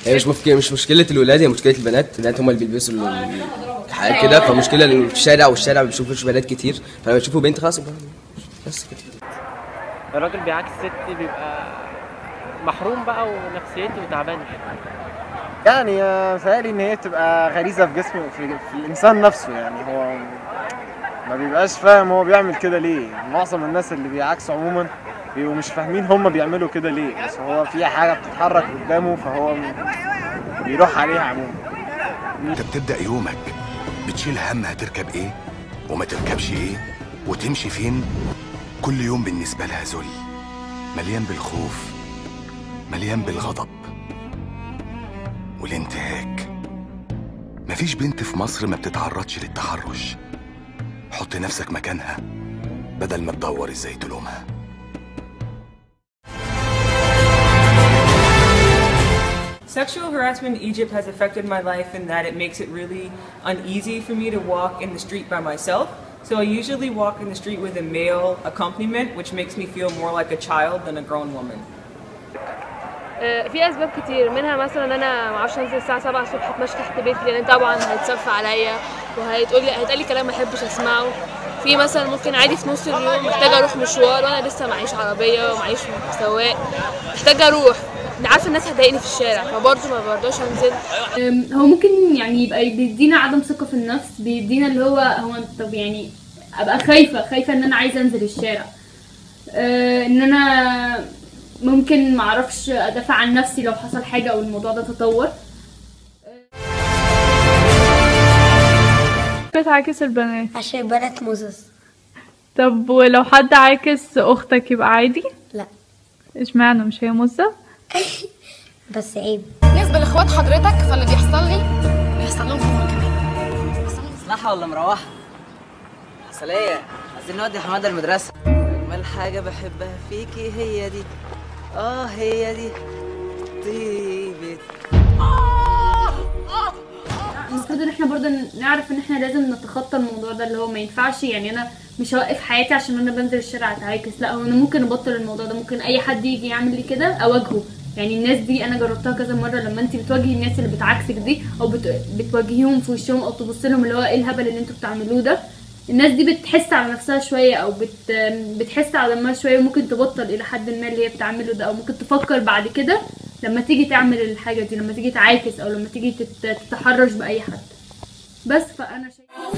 هي مش مفك... مش مشكله الولاد هي مشكله البنات البنات هم اللي بيلبسوا ال- الحاجات كده فمشكله إن في الشارع والشارع ما بيشوفوش بنات كتير فلما يشوفوا بنت خلاص يبقى بس كده الراجل بيعاكس ست بيبقى محروم بقى ونفسيته تعبانه يعني آه، متهيألي ان هي بتبقى غريزه في جسم في, في الانسان نفسه يعني هو ما بيبقاش فاهم هو بيعمل كده ليه معظم الناس اللي بيعكسوا عموما بيبقوا مش فاهمين هم بيعملوا كده ليه بس هو في حاجه بتتحرك قدامه فهو بيروح عليها عموما انت بتبدأ يومك بتشيل هم هتركب ايه وما تركبش ايه وتمشي فين كل يوم بالنسبة لها ذل مليان بالخوف مليان بالغضب والانتهاك مفيش بنت في مصر ما بتتعرضش للتحرش حط نفسك مكانها بدل ما تدور ازاي تلومها Sexual harassment in Egypt has affected my life in that it makes it really uneasy for me to walk in the street by myself. So I usually walk in the street with a male accompaniment, which makes me feel more like a child than a grown woman. آه، في اسباب كتير منها مثلا ان انا ما اعرفش انزل الساعه 7 الصبح اتمشى تحت بيتي لان طبعا هيتصف عليا وهيتقول لي هيتقال لي كلام ما احبش اسمعه في مثلا ممكن عادي في نص اليوم محتاجه اروح مشوار وانا لسه معيش عربيه ومعيش سواق محتاجه اروح عارفه الناس هتضايقني في الشارع فبرضه ما برضاش انزل أم، هو ممكن يعني يبقى بيدينا عدم ثقة في النفس بيدينا اللي هو هو طب يعني ابقى خايفة خايفة ان انا عايزة انزل الشارع أه، ان انا ممكن معرفش ادافع عن نفسي لو حصل حاجة او الموضوع ده تطور بتعاكس البنات عشان البنات مزز طب ولو حد عاكس اختك يبقى عادي لا اشمعنى مش هي مزة بس عيب بالنسبه لاخوات حضرتك فاللي بيحصل لي بيحصل لهم هم كمان مصلحة ولا مروحة؟ عسلية عايزين نودي حمادة المدرسة أجمل حاجة بحبها فيكي هي دي آه هي دي طيبة المفروض ان احنا برضه نعرف ان احنا لازم نتخطى الموضوع ده اللي هو ما ينفعش يعني انا مش هوقف حياتي عشان انا بنزل الشارع اتعاكس لا هو انا ممكن ابطل الموضوع ده ممكن اي حد يجي يعمل لي كده اواجهه يعني الناس دي انا جربتها كذا مره لما انت بتواجهي الناس اللي بتعاكسك دي او بت... بتواجهيهم في وشهم او تبص لهم اللي هو ايه الهبل اللي انتوا بتعملوه ده الناس دي بتحس على نفسها شويه او بت... بتحس على دمها شويه وممكن تبطل الى حد ما اللي هي بتعمله ده او ممكن تفكر بعد كده لما تيجي تعمل الحاجه دي لما تيجي تعاكس او لما تيجي تت... تتحرش باي حد بس فانا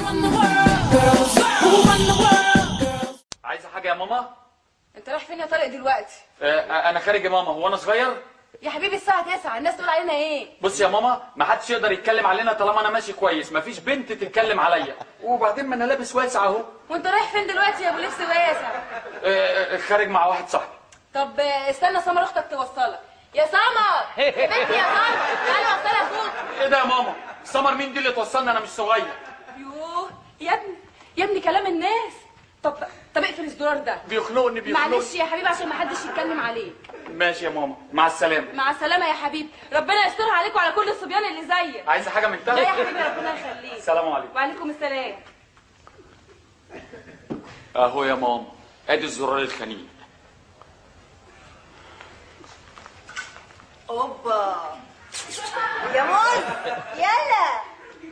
عايزه حاجه يا ماما انت رايح فين يا طارق دلوقتي آه انا خارج يا ماما هو انا صغير يا حبيبي الساعه 9 الناس تقول علينا ايه بص يا ماما ما حدش يقدر يتكلم علينا طالما انا ماشي كويس مفيش بنت تتكلم عليا وبعدين ما انا لابس واسع اهو وانت رايح فين دلوقتي يا ابو لبس واسع آه، آه، خارج مع واحد صاحبي طب آه، استنى سمر اختك توصلك يا سمر يا بنتي يا سمر تعالي وصلها اخوك ايه ده يا ماما سمر مين دي اللي توصلنا انا مش صغير يوه يا ابني يا ابني كلام الناس طب طب اقفل الزرار ده بيخنقني بيخنقني معلش يا حبيبي عشان ما حدش يتكلم عليك ماشي يا ماما مع السلامه مع السلامه يا حبيبي ربنا يسترها عليك وعلى كل الصبيان اللي زيك عايزه حاجه من لا يا تحت حبيبي ربنا يخليك السلام عليكم وعليكم السلام اهو يا ماما ادي الزرار الخنيق اوبا يا موز يلا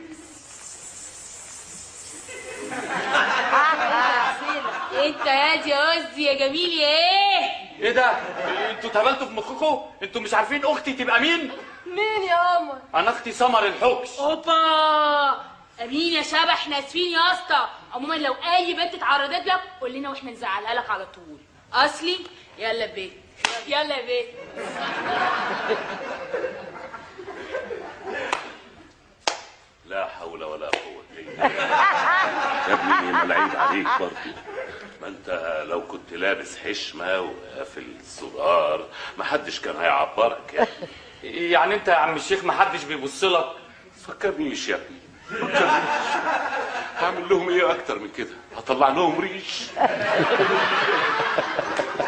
انت يا دي يا وزي يا جميل يا ايه ايه ده انتوا اتهبلتوا في مخكم انتوا مش عارفين اختي تبقى مين مين يا قمر انا اختي سمر الحكش اوبا امين يا شبح احنا اسفين يا اسطى عموما لو اي بنت اتعرضت لك قول لنا واحنا نزعلها لك على طول اصلي يلا بيت يلا بيت لا حول ولا قوة إلا بالله يا ابني ما العيب عليك برضه ما انت لو كنت لابس حشمة وقافل الزرار ما حدش كان هيعبرك يعني يعني انت يا عم الشيخ ما حدش بيبص لك فكرنيش يا ابني فكرنيش هعمل لهم ايه اكتر من كده هطلع لهم ريش